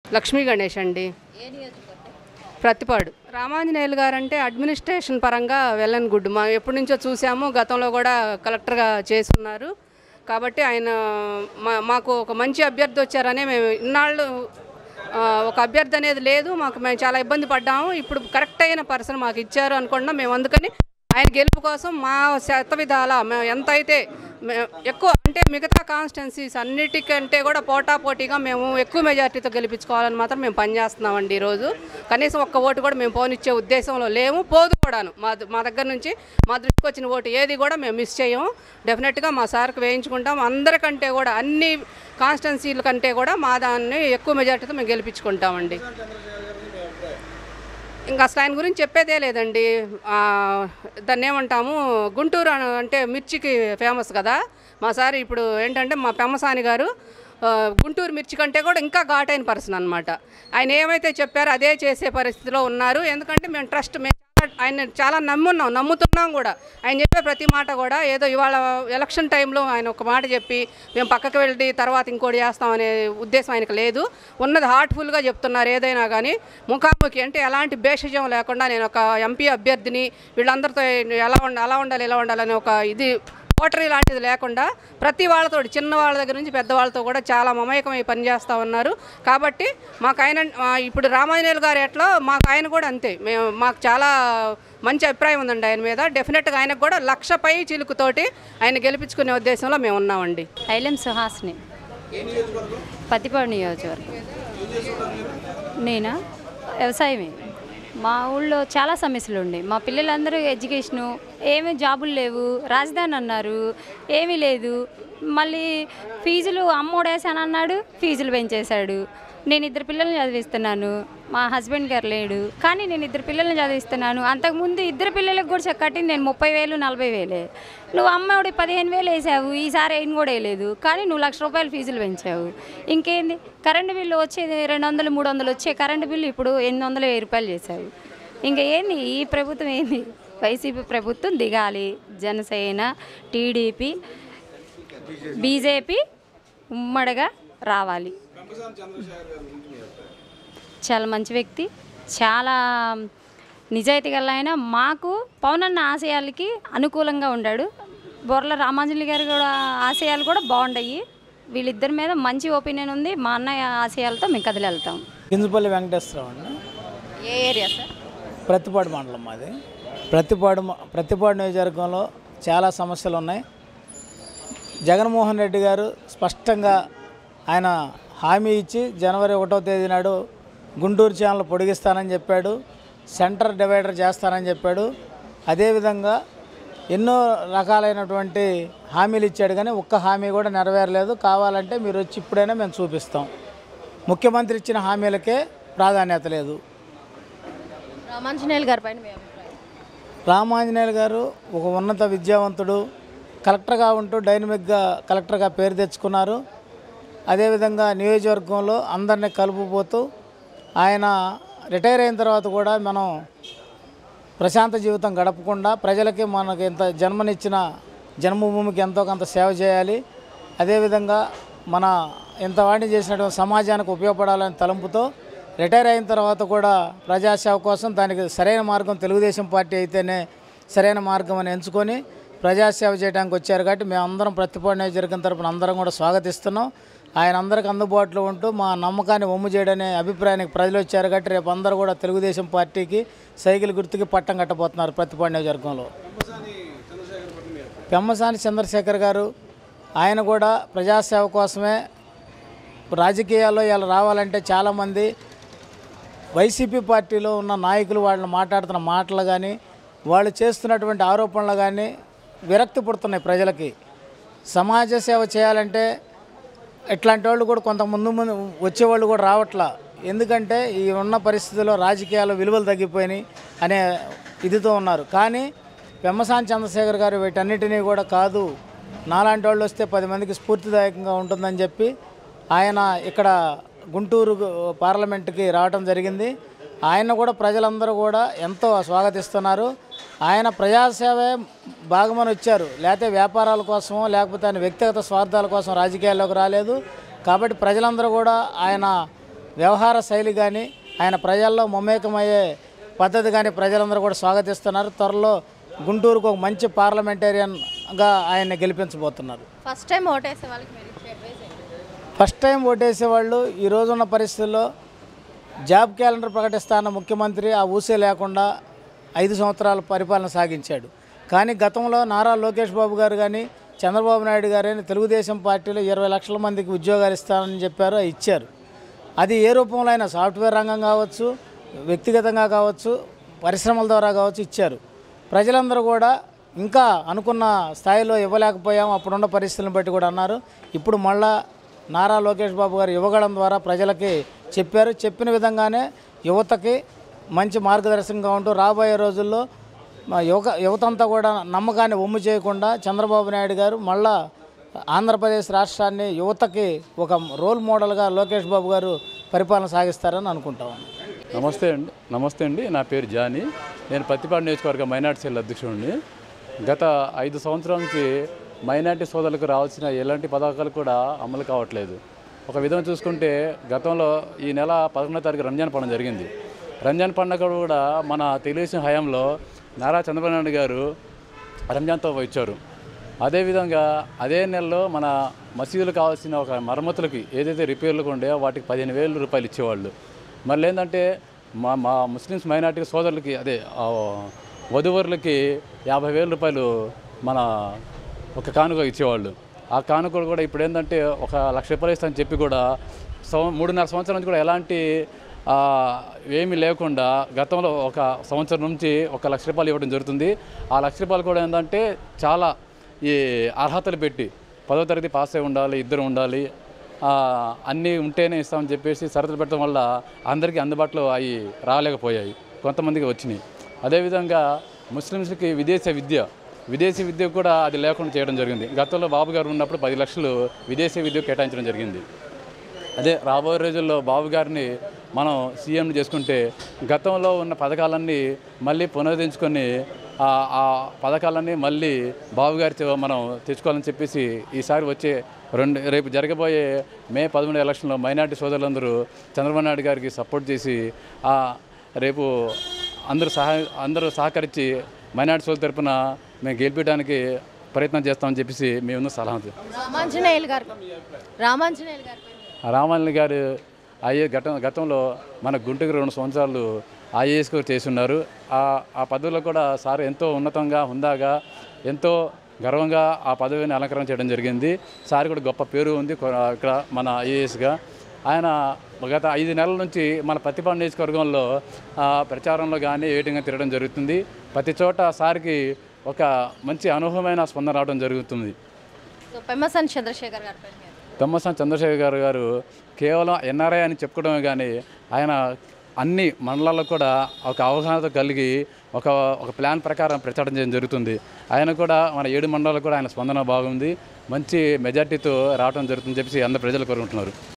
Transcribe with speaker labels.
Speaker 1: లక్ష్మీ గణేష్ అండి ప్రతిపాడు రామాంజనేయులు గారు అంటే అడ్మినిస్ట్రేషన్ పరంగా వెళ్ళని గుడ్ మా ఎప్పటి నుంచో చూసాము గతంలో కూడా కలెక్టర్గా చేస్తున్నారు కాబట్టి ఆయన మా మాకు ఒక మంచి అభ్యర్థి వచ్చారనే మేము ఇన్నాళ్ళు ఆ, ఒక అభ్యర్థి అనేది లేదు మాకు మేము చాలా ఇబ్బంది పడ్డాము ఇప్పుడు కరెక్ట్ అయిన పర్సన్ మాకు ఇచ్చారు అనుకున్నా మేము అందుకని ఆయన గెలుపు కోసం మా శత విధాల మేము ఎంత అయితే మే- ఎక్కువ అంటే మిగతా కాన్స్టిట్యున్సీస్ అన్నిటికంటే కూడా పోటా పోటీగా మేము ఎక్కువ మెజార్టీతో గెలిపించుకోవాలని మాత్రం మేము పనిచేస్తున్నామండి ఈరోజు కనీసం ఒక్క ఓటు కూడా మేము పోనిచ్చే ఉద్దేశంలో లేము పోదు కూడాను మా మా దగ్గర నుంచి మా దృష్టికి వచ్చిన ఓటు ఏది కూడా మేము మిస్ చేయము డెఫినెట్గా మా సార్కి వేయించుకుంటాం అందరికంటే కూడా అన్ని కాన్స్టిట్యున్సీల కంటే కూడా మా దాన్ని ఎక్కువ మెజార్టీతో మేము గెలిపించుకుంటామండి ఇంకా అసలు ఆయన గురించి చెప్పేదే లేదండి ఆ, దాన్ని ఏమంటాము గుంటూరు అన- అంటే మిర్చికి ఫేమస్ కదా మా సార్ ఇప్పుడు ఏంటంటే మా పెమ్మసాని గారు ఆ, గుంటూరు మిర్చి కంటే కూడా ఇంకా ఘాటైన పర్సన్ అనమాట ఆయన ఏమైతే చెప్పారో అదే చేసే పరిస్థితిలో ఉన్నారు ఎందుకంటే మేము ట్రస్ట్ మేము చాలా- ఆయన చాలా నమ్మున్నాం నమ్ముతున్నాం కూడా ఆయన చెప్పే ప్రతి మాట కూడా ఏదో ఇవాళ ఎలక్షన్ టైంలో ఆయన ఒక మాట చెప్పి మేము పక్కకు వెళ్ళి తర్వాత ఇంకోటి చేస్తామనే ఉద్దేశం ఆయనకు లేదు ఉన్నది హార్ట్ఫుల్గా చెప్తున్నారు ఏదైనా కానీ ముఖాముఖి అంటే ఎలాంటి భేషజం లేకుండా నేను ఒక ఎంపీ అభ్యర్థిని వీళ్ళందరితో ఎలా ఉండాలి అలా ఉండాలి ఇలా ఉండాలని ఒక ఇది ఓటరీ లాంటిది లేకుండా ప్రతి వాళ్ళతో చిన్న వాళ్ళ దగ్గర నుంచి పెద్ద వాళ్ళతో కూడా చాలా మమేకమై పనిచేస్తూ ఉన్నారు కాబట్టి మాకు ఆయన ఆ, ఇప్పుడు రామాంజనేయులు గారు ఎట్లా మాకు ఆయన కూడా అంతే మేము మాకు చాలా మంచి అభిప్రాయం ఉందండి ఆయన మీద డెఫినెట్గా ఆయనకు కూడా లక్ష పై చిలుకుతోటి ఆయన గెలిపించుకునే ఉద్దేశంలో మేము ఉన్నామండి
Speaker 2: ఐలెం సుహాస్ని పత్తిపాడు నియోజకవర్గం నేనా వ్యవసాయమే మా ఊళ్ళో చాలా సమస్యలు ఉండే మా పిల్లలందరూ ఎడ్యుకేషను ఏమీ జాబులు లేవు రాజధాని అన్నారు ఏమీ లేదు మళ్ళీ ఫీజులు అమ్మోడేసాను అన్నాడు ఫీజులు పెంచేశాడు నేను ఇద్దరు పిల్లల్ని చదివిస్తున్నాను మా హస్బెండ్ గారు లేడు కానీ నేను ఇద్దరు పిల్లల్ని చదివిస్తున్నాను అంతకుముందు ఇద్దరు పిల్లలకు కూడా చె- కట్టింది నేను ముప్పై వేలు నలభై వేలే నువ్వు అమ్మఒడి పదిహేను వేలు వేసావు ఈసారి ఏం కూడా వేయలేదు కానీ నువ్వు లక్ష రూపాయలు ఫీజులు పెంచావు ఇంకేంది కరెంటు బిల్లు వచ్చేది రెండు వందలు మూడు వందలు వచ్చే కరెంటు బిల్లు ఇప్పుడు ఎనిమిది వందలు వెయ్యి రూపాయలు చేశావు ఇంకా ఏంది ఈ ప్రభుత్వం ఏంది వైసీపీ ప్రభుత్వం దిగాలి జనసేన టీడీపీ బీజేపీ ఉమ్మడిగా రావాలి చాలా మంచి వ్యక్తి చాలా నిజాయితీ గల ఆయన మాకు పవనన్న ఆశయాలకి అనుకూలంగా ఉన్నాడు బొర్ల రామాంజలి గారి కూడా ఆశయాలు కూడా బాగుంటాయి వీళ్ళిద్దరి మీద మంచి ఒపీనియన్ ఉంది మా అన్నయ్య ఆశయాలతో మేము కదిలి వెళ్తాం
Speaker 3: గింజపల్లి వెంకటేశ్వరరావు అండి
Speaker 2: ఏ ఏరియా సార్
Speaker 3: ప్రతిపాడు మండలం మాది ప్రతిపాడు మ- ప్రతిపాడు నియోజకవర్గంలో చాలా సమస్యలు ఉన్నాయి జగన్మోహన్ రెడ్డి గారు స్పష్టంగా ఆయన హామీ ఇచ్చి జనవరి ఒకటో తేదీ నాడు గుంటూరు ఛానల్ పొడిగిస్తానని చెప్పాడు సెంటర్ డివైడర్ చేస్తానని చెప్పాడు అదేవిధంగా ఎన్నో రకాలైనటువంటి హామీలు ఇచ్చాడు కానీ ఒక్క హామీ కూడా నెరవేరలేదు కావాలంటే మీరు వచ్చి ఇప్పుడైనా మేము చూపిస్తాం ముఖ్యమంత్రి ఇచ్చిన హామీలకే ప్రాధాన్యత లేదు
Speaker 2: రామాంజనేయులు గారి పైన మీ అభిప్రాయం
Speaker 3: రామాంజనేయులు గారు ఒక ఉన్నత విద్యావంతుడు కలెక్టర్గా ఉంటూ డైనమిక్గా కలెక్టర్గా పేరు తెచ్చుకున్నారు అదేవిధంగా నియోజకవర్గంలో అందరినీ కలుపుపోతూ ఆయన రిటైర్ అయిన తర్వాత కూడా మనం ప్రశాంత జీవితం గడపకుండా ప్రజలకి మనకి ఇంత జన్మనిచ్చిన జన్మభూమికి ఎంతో కొంత సేవ చేయాలి అదేవిధంగా మన ఇంత వాడిని చేసినటువంటి సమాజానికి ఉపయోగపడాలని తలంపుతో రిటైర్ అయిన తర్వాత కూడా ప్రజాసేవ కోసం దానికి సరైన మార్గం తెలుగుదేశం పార్టీ అయితేనే సరైన మార్గం అని ఎంచుకొని ప్రజాసేవ చేయడానికి వచ్చారు కాబట్టి మేమందరం ప్రతిపాడు నియోజకవర్గం తరపున అందరం కూడా స్వాగతిస్తున్నాం ఆయన అందరికి అందుబాటులో ఉంటూ మా నమ్మకాన్ని ఒమ్ము చేయడనే అభిప్రాయానికి ప్రజలు వచ్చారు కాబట్టి రేపు అందరూ కూడా తెలుగుదేశం పార్టీకి సైకిల్ గుర్తుకి పట్టం కట్టబోతున్నారు ప్రతిపాడు నియోజకవర్గంలో పెమ్మసాని చంద్రశేఖర్ గారు ఆయన కూడా ప్రజాసేవ కోసమే రాజకీయాల్లో ఇలా రావాలంటే చాలామంది వైసీపీ పార్టీలో ఉన్న నాయకులు వాళ్ళని మాట్లాడుతున్న మాటలు కానీ వాళ్ళు చేస్తున్నటువంటి ఆరోపణలు కానీ విరక్తి పుడుతున్నాయి ప్రజలకి సమాజ సేవ చేయాలంటే ఇట్లాంటి వాళ్ళు కూడా కొంత ముందు ముందు వచ్చేవాళ్ళు కూడా రావట్లా ఎందుకంటే ఈ ఉన్న పరిస్థితుల్లో రాజకీయాలు విలువలు తగ్గిపోయినాయి అనే ఇదితో ఉన్నారు కానీ పెమ్మసాని చంద్రశేఖర్ గారు వీటన్నిటినీ కూడా కాదు నాలాంటి వాళ్ళు వస్తే పది మందికి స్ఫూర్తిదాయకంగా ఉంటుందని చెప్పి ఆయన ఇక్కడ గుంటూరు పార్లమెంట్కి రావడం జరిగింది ఆయన కూడా ప్రజలందరూ కూడా ఎంతో స్వాగతిస్తున్నారు ఆయన ప్రజాసేవే భాగమని వచ్చారు లేకపోతే వ్యాపారాల కోసమో లేకపోతే ఆయన వ్యక్తిగత స్వార్థాల కోసం రాజకీయాల్లోకి రాలేదు కాబట్టి ప్రజలందరూ కూడా ఆయన వ్యవహార శైలి కానీ ఆయన ప్రజల్లో మమేకమయ్యే పద్ధతి కానీ ప్రజలందరూ కూడా స్వాగతిస్తున్నారు త్వరలో గుంటూరుకు ఒక మంచి పార్లమెంటేరియన్గా ఆయన్ని గెలిపించబోతున్నారు
Speaker 4: ఫస్ట్ టైం ఓటేసే వాళ్ళకి మీరు ఇచ్చే advice ఏంటి?
Speaker 3: ఫస్ట్ టైం ఓటేసేవాళ్ళు ఈ రోజున్న పరిస్థితుల్లో జాబ్ క్యాలెండర్ ప్రకటిస్తాన్న ముఖ్యమంత్రి ఆ ఊసే లేకుండా ఐదు సంవత్సరాల పరిపాలన సాగించాడు కానీ గతంలో నారా లోకేష్ బాబు గారు కానీ చంద్రబాబు నాయుడు గారు కానీ తెలుగుదేశం పార్టీలో ఇరవై లక్షల మందికి ఉద్యోగాలు ఇస్తానని చెప్పారు అవి ఇచ్చారు అది ఏ రూపంలో అయినా సాఫ్ట్వేర్ రంగం కావచ్చు వ్యక్తిగతంగా కావచ్చు పరిశ్రమల ద్వారా కావచ్చు ఇచ్చారు ప్రజలందరూ కూడా ఇంకా అనుకున్న స్థాయిలో ఇవ్వలేకపోయాం అప్పుడున్న పరిస్థితులను బట్టి కూడా అన్నారు ఇప్పుడు మళ్ళా నారా లోకేష్ బాబు గారు ఇవ్వగడం ద్వారా ప్రజలకి చెప్పారు చెప్పిన విధంగానే యువతకి మంచి మార్గదర్శకంగా ఉంటూ రాబోయే రోజుల్లో మా యువక యువతంతా కూడా నమ్మకాన్ని ఒమ్ము చేయకుండా చంద్రబాబు నాయుడు గారు మళ్ళా ఆంధ్రప్రదేశ్ రాష్ట్రాన్ని యువతకి ఒక రోల్ మోడల్గా లోకేష్ బాబు గారు పరిపాలన సాగిస్తారని అనుకుంటాం
Speaker 5: నమస్తే అండి నమస్తే అండి నా పేరు జానీ నేను పత్తిపాడు నియోజకవర్గ మైనార్టీ సెల్ అధ్యక్షుడిని గత ఐదు సంవత్సరాల నుంచి మైనార్టీ సోదరులకు రావాల్సిన ఎలాంటి పథకాలు కూడా అమలు కావట్లేదు ఒక విధంగా చూసుకుంటే గతంలో ఈ నెల పదకొండో తారీఖు రంజాన్ పండుగ జరిగింది రంజాన్ పండుగ కూడా మన తెలుగుదేశం హయాంలో నారా చంద్రబాబు నాయుడు గారు రంజాన్తో ఇచ్చారు అదేవిధంగా అదే నెలలో మన మసీదులు కావాల్సిన ఒక మరమ్మతులకి ఏదైతే రిపేర్లు ఉండేవో వాటికి పదిహేను వేల రూపాయలు ఇచ్చేవాళ్ళు మళ్ళీ ఏంటంటే మా మా ముస్లిమ్స్ మైనార్టీ సోదరులకి అదే ఆ, వధువరులకి యాభై వేల రూపాయలు మన ఒక కానుక ఇచ్చేవాళ్ళు ఆ కానుకలు కూడా ఇప్పుడు ఏంటంటే ఒక లక్ష రూపాయలు ఇస్తానని చెప్పి కూడా సంవ మూడున్నర సంవత్సరాల నుంచి కూడా ఎలాంటి ఆ, ఏమీ లేకుండా గతంలో ఒక సంవత్సరం నుంచి ఒక లక్ష రూపాయలు ఇవ్వడం జరుగుతుంది ఆ లక్ష రూపాయలు కూడా ఏంటంటే చాలా ఈ అర్హతలు పెట్టి పదో తరగతి పాస్ అయి ఉండాలి ఇద్దరు ఉండాలి ఆ, అన్నీ ఉంటేనే ఇస్తామని చెప్పేసి షరతులు పెట్టడం వల్ల అందరికీ అందుబాటులో అవి రాలేకపోయాయి కొంతమందికి వచ్చినాయి అదేవిధంగా ముస్లిమ్స్కి విదేశీ విద్య విదేశీ విద్య కూడా అది లేకుండా చేయడం జరిగింది గతంలో బాబు గారు ఉన్నప్పుడు పది లక్షలు విదేశీ విద్య కేటాయించడం జరిగింది అదే రాబోయే రోజుల్లో బాబు గారిని మనం సీఎం చేసుకుంటే గతంలో ఉన్న పథకాలన్నీ మళ్ళీ పునరుద్ధరించుకొని ఆ ఆ పథకాలన్నీ మళ్ళీ బాబు గారి మనం తెచ్చుకోవాలని చెప్పేసి ఈసారి వచ్చే రెండు రేపు జరగబోయే మే పదమూడు ఎలక్షన్లో మైనార్టీ సోదరులందరూ చంద్రబాబు నాయుడు గారికి సపోర్ట్ చేసి ఆ రేపు అందరూ సహాయ అందరూ సహకరించి మైనార్టీ సోదరు తరపున మేము గెలిపించడానికి ప్రయత్నం చేస్తామని చెప్పేసి మేము సలహా
Speaker 4: రామాంజనేయులు గారు రామాంజనేయులు గారు
Speaker 5: రామాయణ గారు ఐఏ గత గతంలో మన గుంటూరు రెండు సంవత్సరాలు ఐఏఎస్ కూడా చేసి ఉన్నారు ఆ ఆ పదవిలో కూడా సార్ ఎంతో ఉన్నతంగా హుందాగా ఎంతో గర్వంగా ఆ పదవిని అలంకరణ చేయడం జరిగింది సార్ కూడా గొప్ప పేరు ఉంది కొ- ఇక్కడ మన ఐఏఎస్గా ఆయన గత ఐదు నెలల నుంచి మన పత్తిపాడు నియోజకవర్గంలో ఆ, ప్రచారంలో కానీ ఏటింగా తిరగడం జరుగుతుంది ప్రతి చోట సార్కి ఒక మంచి అనూహ్యమైన స్పందన రావడం జరుగుతుంది
Speaker 4: సో పెమ్మసాని చంద్రశేఖర్ గారి పైన మీరు.
Speaker 5: తమ్మసాని చంద్రశేఖర్ గారు గారు కేవలం ఎన్ఆర్ఐ అని చెప్పుకోవడమే కానీ ఆయన అన్ని మండలాల్లో కూడా ఒక అవగాహన కలిగి ఒక ఒక ప్లాన్ ప్రకారం ప్రచారం చేయడం జరుగుతుంది ఆయన కూడా మన ఏడు మండలాల్లో కూడా ఆయన స్పందన బాగుంది మంచి మెజార్టీతో రావడం జరుగుతుందని చెప్పేసి అందరు ప్రజలు కోరుకుంటున్నారు